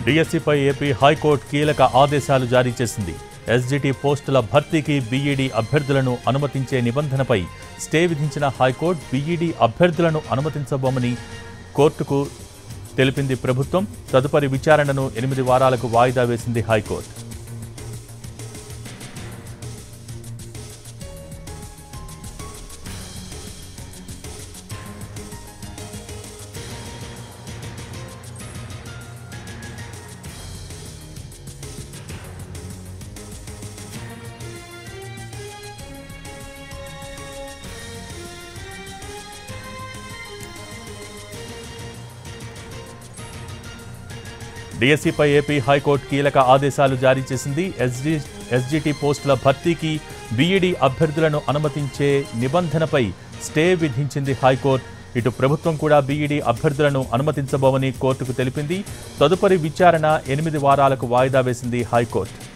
డిఎస్సిపై AP high court కీలక ఆదేశాలు జారీ చేసింది ఎస్జిటి పోస్టుల భర్తీకి బీఈడీ అభ్యర్థులను అనుమతించే నిబంధనపై స్టే విధించిన హైకోర్టు బీఈడీ అభ్యర్థులను అనుమతించబోమని కోర్టుకు తెలిపింది ప్రభుత్వం తదుపరి విచారణను ఎనిమిది వారాలకు వాయిదా వేసింది హైకోర్టు డిఎస్సిపై ఏపీ హైకోర్టు కీలక ఆదేశాలు జారీ చేసింది ఎస్జి ఎస్జిటి పోస్టుల భర్తీకి బీఈడీ అభ్యర్థులను అనుమతించే నిబంధనపై స్టే విధించింది హైకోర్టు ఇటు ప్రభుత్వం కూడా బీఈడీ అభ్యర్థులను అనుమతించబోమని కోర్టుకు తెలిపింది తదుపరి విచారణ ఎనిమిది వారాలకు వాయిదా వేసింది హైకోర్టు